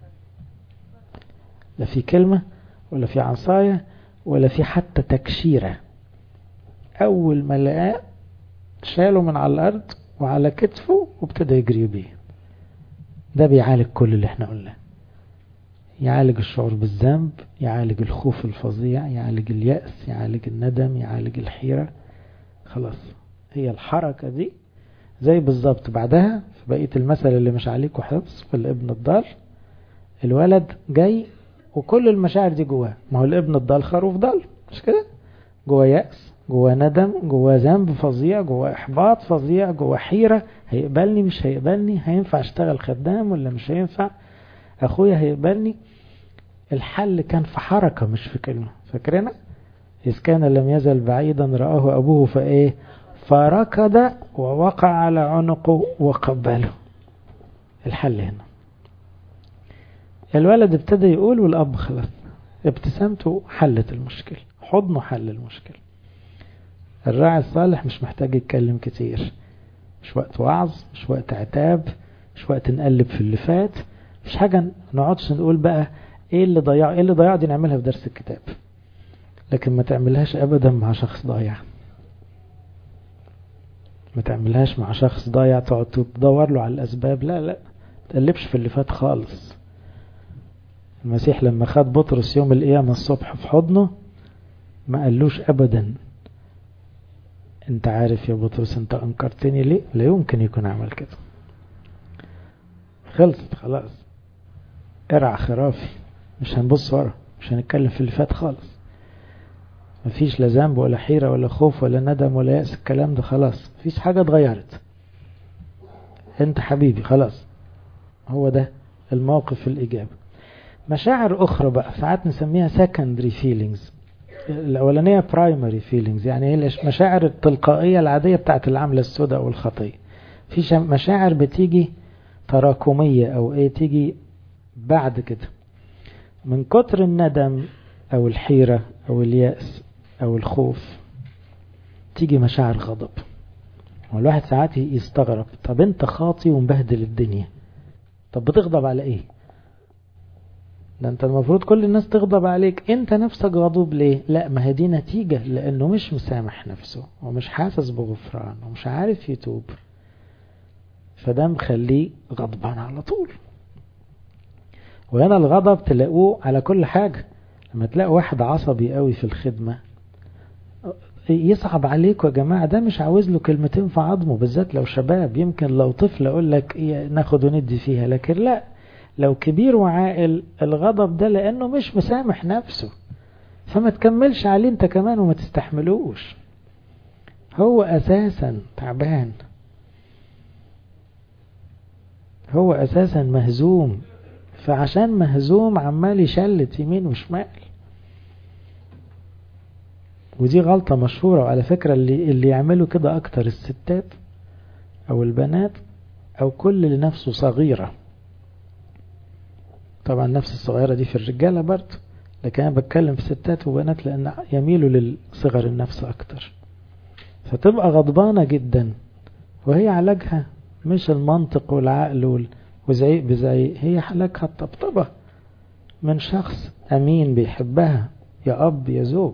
لا في كلمة ولا في عصاية ولا في حتى تكشيرة أول ما لقاه شاله من على الأرض وعلى كتفه وابتدى يجري بيه ده بيعالج كل اللي احنا قلناه يعالج الشعور بالذنب يعالج الخوف الفظيع يعالج اليأس يعالج الندم يعالج الحيرة خلاص هي الحركة دي زي بالظبط بعدها في بقية المثل اللي مش عليكم حفظ في الابن الضال الولد جاي وكل المشاعر دي جواه ما هو الابن الضال خروف ضال مش كده جواه يأس جواه ندم جواه ذنب فظيع جواه احباط فظيع جواه حيره هيقبلني مش هيقبلني هينفع اشتغل خدام ولا مش هينفع اخويا هيقبلني الحل كان في حركه مش في كلمه فاكرنا اذ كان لم يزل بعيدا راه ابوه فايه فركض ووقع على عنقه وقبله الحل هنا الولد ابتدى يقول والاب خلاص ابتسامته حلت المشكله حضنه حل المشكله الراعي الصالح مش محتاج يتكلم كتير مش وقت وعظ مش وقت عتاب مش وقت نقلب في اللي فات مش حاجة نقعدش نقول بقى ايه اللي ضيع ايه اللي ضيع دي نعملها في درس الكتاب لكن ما تعملهاش ابدا مع شخص ضايع ما تعملهاش مع شخص ضايع تقعد تدور له على الاسباب لا لا ما تقلبش في اللي فات خالص المسيح لما خد بطرس يوم القيامة الصبح في حضنه ما قالوش ابدا انت عارف يا بطرس انت انكرتني ليه لا يمكن يكون عمل كده خلصت خلاص ارعى خرافي مش هنبص ورا مش هنتكلم في اللي فات خالص مفيش لا ذنب ولا حيرة ولا خوف ولا ندم ولا يأس الكلام ده خلاص مفيش حاجة اتغيرت انت حبيبي خلاص هو ده الموقف الإجابة مشاعر أخرى بقى ساعات نسميها secondary feelings الأولانية primary feelings يعني هي المشاعر التلقائية العادية بتاعت العملة السوداء والخطية في مشاعر بتيجي تراكمية أو إيه تيجي بعد كده من كتر الندم أو الحيرة أو اليأس أو الخوف تيجي مشاعر غضب والواحد ساعات يستغرب طب انت خاطي ومبهدل الدنيا طب بتغضب على ايه ده انت المفروض كل الناس تغضب عليك انت نفسك غضوب ليه لا ما هي دي نتيجة لانه مش مسامح نفسه ومش حاسس بغفران ومش عارف يتوب فده مخليه غضبان على طول وهنا الغضب تلاقوه على كل حاجة لما تلاقوا واحد عصبي قوي في الخدمة يصعب عليكم يا جماعة ده مش عاوز له كلمتين في عظمه بالذات لو شباب يمكن لو طفل اقول لك إيه ناخد وندي فيها لكن لا لو كبير وعاقل الغضب ده لانه مش مسامح نفسه فما تكملش عليه انت كمان وما تستحملوش هو اساسا تعبان هو اساسا مهزوم فعشان مهزوم عمال يشلت يمين وشمال ودي غلطة مشهورة وعلى فكرة اللي, اللي يعملوا كده أكتر الستات أو البنات أو كل اللي نفسه صغيرة طبعا نفس الصغيرة دي في الرجالة برضه لكن أنا بتكلم في ستات وبنات لأن يميلوا للصغر النفس أكتر فتبقى غضبانة جدا وهي علاجها مش المنطق والعقل وزعيق بزعيق هي علاجها الطبطبة من شخص أمين بيحبها يا أب يا زوج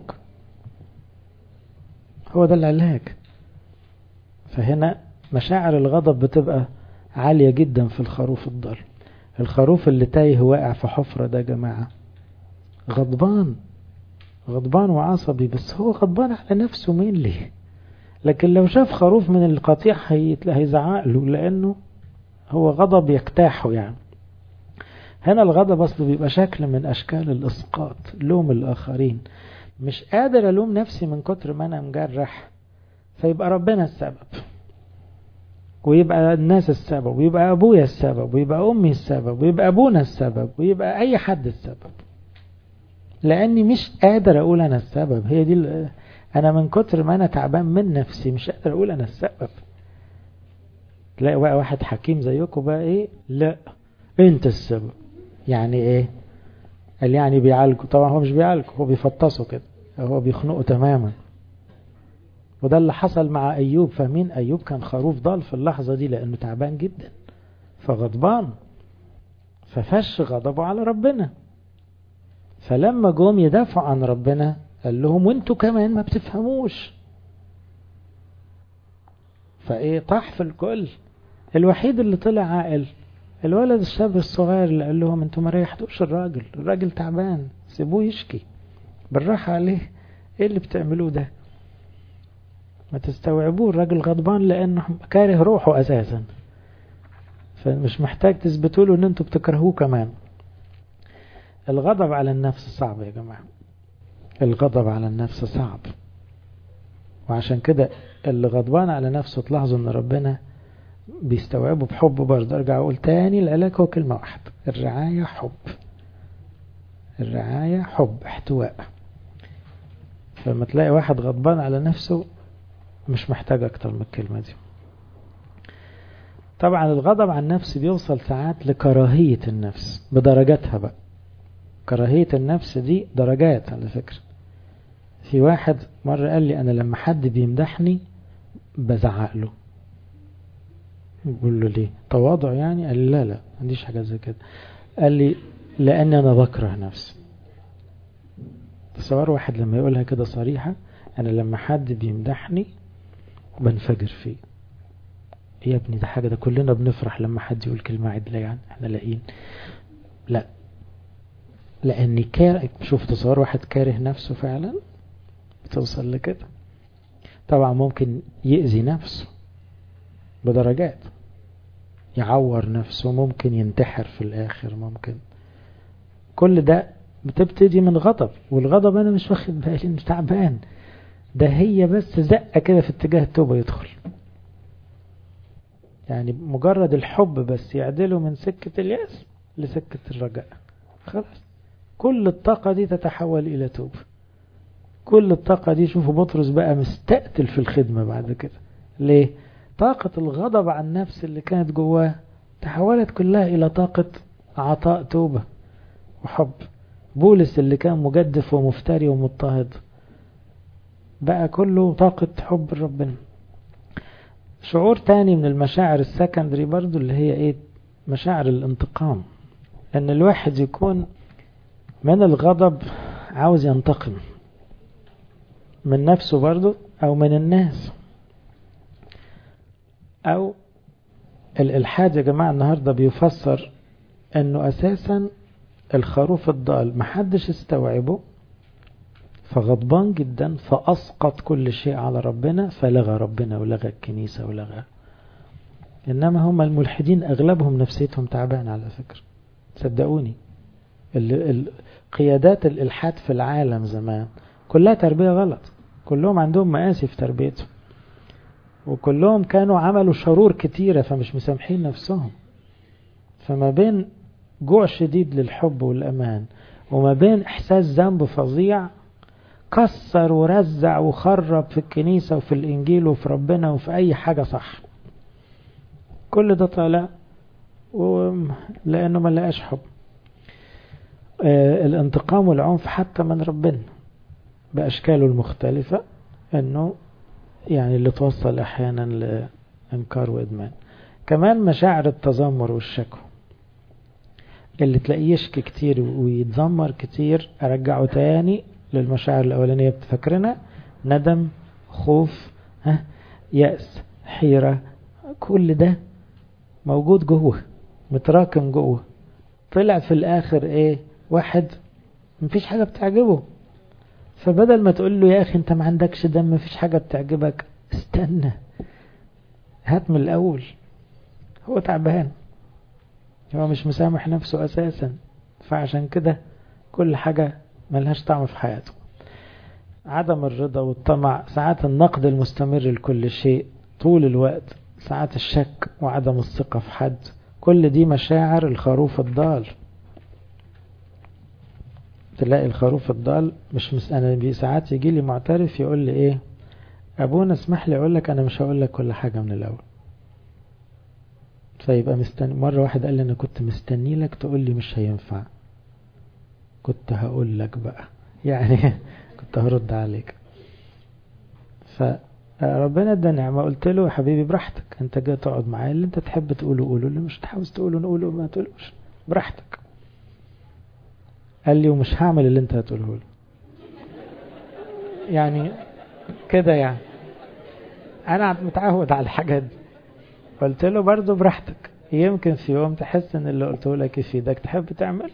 هو ده العلاج فهنا مشاعر الغضب بتبقى عالية جدا في الخروف الضال الخروف اللي تايه واقع في حفرة ده يا جماعة غضبان غضبان وعصبي بس هو غضبان على نفسه مين ليه لكن لو شاف خروف من القطيع هيزعق له لأنه هو غضب يجتاحه يعني هنا الغضب أصله بيبقى شكل من أشكال الإسقاط لوم الآخرين مش قادر ألوم نفسي من كتر ما أنا مجرح فيبقى ربنا السبب ويبقى الناس السبب ويبقى أبويا السبب ويبقى أمي السبب ويبقى أبونا السبب ويبقى أي حد السبب لأني مش قادر أقول أنا السبب هي دي أنا من كتر ما أنا تعبان من نفسي مش قادر أقول أنا السبب تلاقي بقى واحد حكيم زيكم بقى إيه لا أنت السبب يعني إيه قال يعني بيعالجوا طبعا هو مش بيعالجوا هو بيفطسوا كده هو بيخنقوا تماما وده اللي حصل مع أيوب فاهمين أيوب كان خروف ضال في اللحظة دي لأنه تعبان جدا فغضبان ففش غضبه على ربنا فلما جم يدافعوا عن ربنا قال لهم وانتوا كمان ما بتفهموش فايه طاح في الكل الوحيد اللي طلع عاقل الولد الشاب الصغير اللي قال لهم انتوا ما ريحتوش الراجل الراجل تعبان سيبوه يشكي بالراحة عليه ايه اللي بتعملوه ده ما تستوعبوه الراجل غضبان لانه كاره روحه اساسا فمش محتاج تثبتوا له ان انتوا بتكرهوه كمان الغضب على النفس صعب يا جماعة الغضب على النفس صعب وعشان كده اللي غضبان على نفسه تلاحظوا ان ربنا بيستوعبه بحب برضه ارجع اقول تاني العلاج هو كلمة واحدة الرعاية حب الرعاية حب احتواء فلما تلاقي واحد غضبان على نفسه مش محتاج اكتر من الكلمة دي طبعا الغضب عن النفس بيوصل ساعات لكراهية النفس بدرجاتها بقى كراهية النفس دي درجات على فكرة في واحد مرة قال لي أنا لما حد بيمدحني بزعق له بقول له ليه تواضع يعني قال لي لا لا ما عنديش حاجة زي كده قال لي لأن أنا بكره نفسي تصور واحد لما يقولها كده صريحة أنا لما حد بيمدحني بنفجر فيه يا ابني ده حاجة ده كلنا بنفرح لما حد يقول كلمة عدلة يعني احنا لاقيين لا لأني كاره شوف تصور واحد كاره نفسه فعلا بتوصل لكده طبعا ممكن يأذي نفسه بدرجات يعور نفسه ممكن ينتحر في الآخر ممكن كل ده بتبتدي من غضب والغضب أنا مش واخد بالي مش تعبان ده هي بس زقة كده في اتجاه التوبة يدخل يعني مجرد الحب بس يعدله من سكة اليأس لسكة الرجاء خلاص كل الطاقة دي تتحول إلى توبة كل الطاقة دي شوفوا بطرس بقى مستقتل في الخدمة بعد كده ليه طاقة الغضب عن النفس اللي كانت جواه تحولت كلها إلى طاقة عطاء توبة وحب بولس اللي كان مجدف ومفتري ومضطهد بقى كله طاقة حب ربنا شعور تاني من المشاعر السكندري برضو اللي هي ايه مشاعر الانتقام ان الواحد يكون من الغضب عاوز ينتقم من نفسه برضو او من الناس او الالحاد يا جماعة النهاردة بيفسر انه اساسا الخروف الضال محدش استوعبه فغضبان جدا فأسقط كل شيء على ربنا فلغى ربنا ولغى الكنيسة ولغى إنما هم الملحدين أغلبهم نفسيتهم تعبان على فكرة صدقوني قيادات الإلحاد في العالم زمان كلها تربية غلط كلهم عندهم مآسي في تربيتهم وكلهم كانوا عملوا شرور كتيرة فمش مسامحين نفسهم فما بين جوع شديد للحب والأمان وما بين إحساس ذنب فظيع كسر ورزع وخرب في الكنيسة وفي الإنجيل وفي ربنا وفي أي حاجة صح كل ده طالع لأنه ما لقاش حب آه الانتقام والعنف حتى من ربنا بأشكاله المختلفة أنه يعني اللي توصل أحيانا لإنكار وإدمان كمان مشاعر التذمر والشكوى اللي تلاقيه يشكي كتير ويتذمر كتير أرجعه تاني للمشاعر الأولانية بتفكرنا ندم خوف ها يأس حيرة كل ده موجود جوه متراكم جوه طلع في الآخر إيه واحد مفيش حاجة بتعجبه فبدل ما تقول له يا أخي أنت ما عندكش دم مفيش حاجة بتعجبك استنى هات من الأول هو تعبان هو مش مسامح نفسه أساسا فعشان كده كل حاجة ملهاش طعم في حياته عدم الرضا والطمع ساعات النقد المستمر لكل شيء طول الوقت ساعات الشك وعدم الثقة في حد كل دي مشاعر الخروف الضال تلاقي الخروف الضال مش مس... انا ساعات يجي لي معترف يقول لي ايه ابونا اسمح لي اقول لك انا مش هقول لك كل حاجة من الاول فيبقى مستني مرة واحد قال لي انا كنت مستني لك تقول لي مش هينفع كنت هقول لك بقى يعني كنت هرد عليك فربنا ادى نعمة قلت له يا حبيبي براحتك انت جاي تقعد معايا اللي انت تحب تقوله قوله اللي مش تحاول تقوله نقوله ما تقولوش براحتك قال لي ومش هعمل اللي انت هتقوله له يعني كده يعني انا متعود على الحاجات دي قلت له برضه براحتك يمكن في يوم تحس ان اللي قلته لك يفيدك تحب تعمله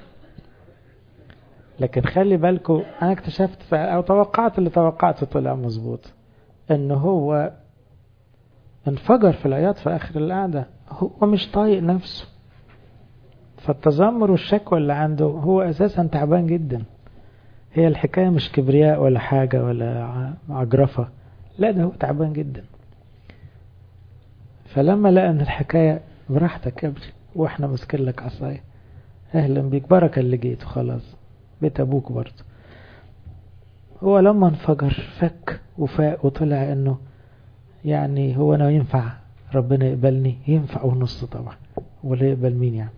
لكن خلي بالكم انا اكتشفت او توقعت اللي توقعته طلع مظبوط ان هو انفجر في العياط في اخر القعدة هو مش طايق نفسه فالتذمر والشكوى اللي عنده هو اساسا تعبان جدا هي الحكاية مش كبرياء ولا حاجة ولا عجرفة لا ده هو تعبان جدا فلما لقى ان الحكاية براحتك يا ابني واحنا ماسكين لك عصاية اهلا بيك بركة اللي جيت وخلاص بيت ابوك برضه هو لما انفجر فك وفاق وطلع انه يعني هو انا ينفع ربنا يقبلني ينفع ونص طبعا ولا يقبل مين يعني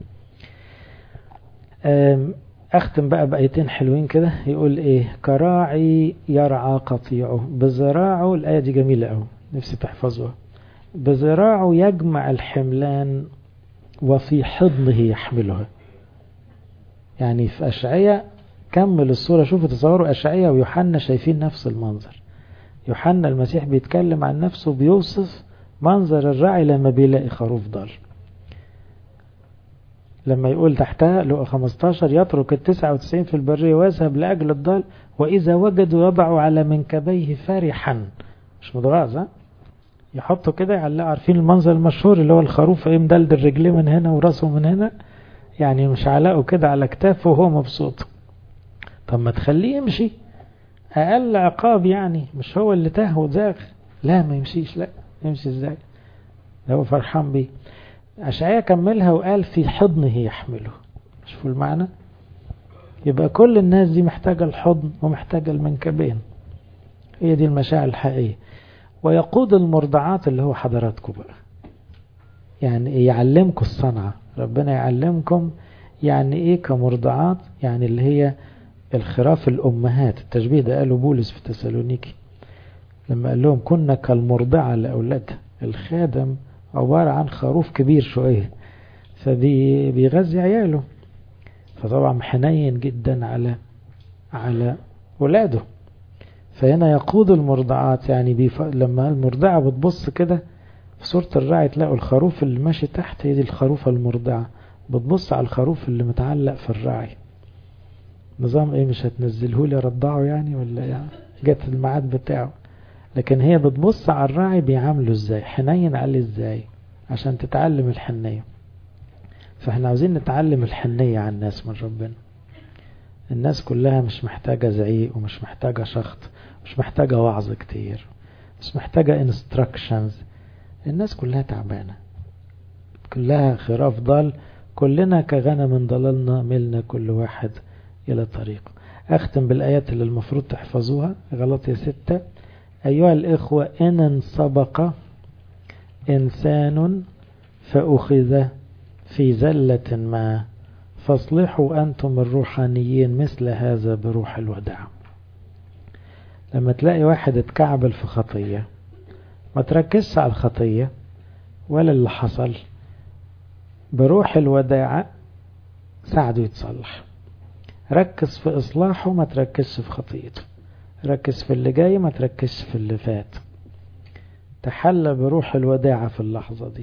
اختم بقى بآيتين حلوين كده يقول ايه كراعي يرعى قطيعه بذراعه الآية دي جميلة قوي نفسي تحفظوها بذراعه يجمع الحملان وفي حضنه يحملها يعني في أشعية كمل الصورة شوفوا تصوروا أشعية ويوحنا شايفين نفس المنظر يوحنا المسيح بيتكلم عن نفسه بيوصف منظر الراعي لما بيلاقي خروف ضال لما يقول تحتها لقى 15 يترك التسعة وتسعين في البرية ويذهب لأجل الضال وإذا وجدوا يضعوا على منكبيه فرحا مش متغاظ ها يحطوا كده يعلقوا عارفين المنظر المشهور اللي هو الخروف ايه مدلدل رجليه من هنا وراسه من هنا يعني مش علقه كده على كتافه وهو مبسوط طب ما تخليه يمشي أقل عقاب يعني مش هو اللي تاه وزاغ لا ما يمشيش لا يمشي ازاي ده هو فرحان بيه أشعية كملها وقال في حضنه يحمله شوفوا المعنى يبقى كل الناس دي محتاجة الحضن ومحتاجة المنكبين هي دي المشاعر الحقيقية ويقود المرضعات اللي هو حضراتكم بقى يعني يعلمكم الصنعة ربنا يعلمكم يعني ايه كمرضعات يعني اللي هي الخراف الأمهات التشبيه ده قاله بولس في تسالونيكي لما قال لهم كنا كالمرضعة لأولادها الخادم عبارة عن خروف كبير شوية فبيغذي عياله فطبعا حنين جدا على على ولاده فهنا يقود المرضعات يعني بيف... لما المرضعة بتبص كده في صورة الراعي تلاقوا الخروف اللي ماشي تحت هي دي الخروفة المرضعة بتبص على الخروف اللي متعلق في الراعي نظام ايه مش هتنزله لي رضعه يعني ولا يعني جت الميعاد بتاعه لكن هي بتبص على الراعي بيعامله ازاي حنين عليه ازاي عشان تتعلم الحنية فاحنا عاوزين نتعلم الحنية عن الناس من ربنا الناس كلها مش محتاجة زعيق ومش محتاجة شخط مش محتاجة وعظ كتير مش محتاجة انستراكشنز الناس كلها تعبانة كلها خراف ضال كلنا كغنم ضللنا ملنا كل واحد إلى طريق أختم بالآيات اللي المفروض تحفظوها غلطية ستة أيها الإخوة إن انسبق إنسان فأخذ في زلة ما فاصلحوا أنتم الروحانيين مثل هذا بروح الوداع لما تلاقي واحد اتكعبل في خطية ما تركزش على الخطية ولا اللي حصل بروح الوداع ساعده يتصلح ركز في إصلاحه ما تركزش في خطيته ركز في اللي جاي ما تركزش في اللي فات تحلى بروح الوداعة في اللحظة دي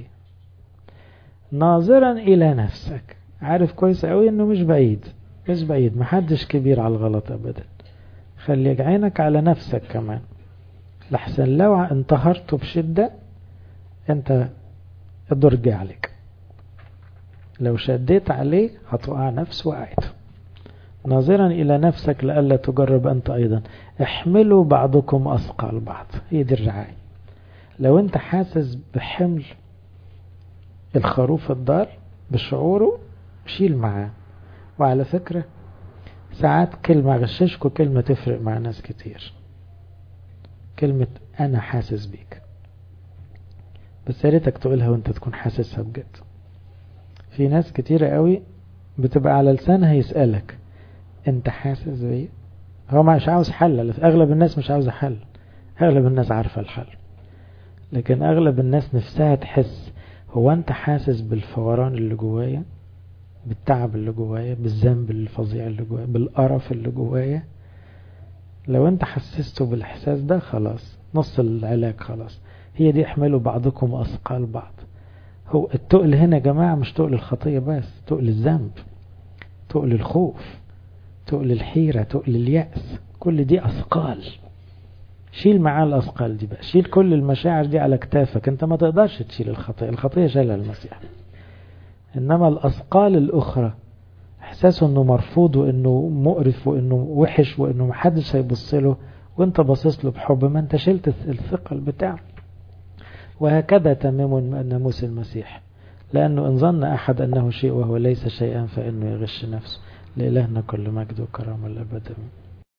ناظرا إلى نفسك عارف كويس قوي انه مش بعيد مش بعيد محدش كبير على الغلط ابدا خلي عينك على نفسك كمان لحسن لو انتهرته بشدة انت الدور جاي عليك لو شديت عليه هتوقع نفس وقعته ناظرا إلى نفسك لألا تجرب أنت أيضا احملوا بعضكم أثقال بعض هي دي الرعاية لو أنت حاسس بحمل الخروف الدار بشعوره شيل معاه وعلى فكرة ساعات كلمة غششكوا كلمة تفرق مع ناس كتير كلمة أنا حاسس بيك بس يا ريتك تقولها وانت تكون حاسسها بجد في ناس كتيرة قوي بتبقى على لسانها يسألك انت حاسس بيه هو مش عاوز حل اغلب الناس مش عاوزة حل اغلب الناس عارفة الحل لكن اغلب الناس نفسها تحس هو انت حاسس بالفوران اللي جوايا بالتعب اللي جوايا بالذنب الفظيع اللي جوايا بالقرف اللي جوايا لو انت حسسته بالاحساس ده خلاص نص العلاج خلاص هي دي احملوا بعضكم اثقال بعض هو التقل هنا يا جماعة مش تقل الخطية بس تقل الذنب تقل الخوف تقل الحيرة تقل اليأس كل دي أثقال شيل معاه الأثقال دي بقى شيل كل المشاعر دي على كتافك انت ما تقدرش تشيل الخطية الخطية شالها المسيح إنما الأثقال الأخرى إحساسه إنه مرفوض وإنه مقرف وإنه وحش وإنه محدش هيبص له وانت باصص له بحب ما انت شلت الثقل بتاعه وهكذا تمام ناموس المسيح لأنه إن ظن أحد أنه شيء وهو ليس شيئا فإنه يغش نفسه لإلهنا كل مجد وكرامة الأبد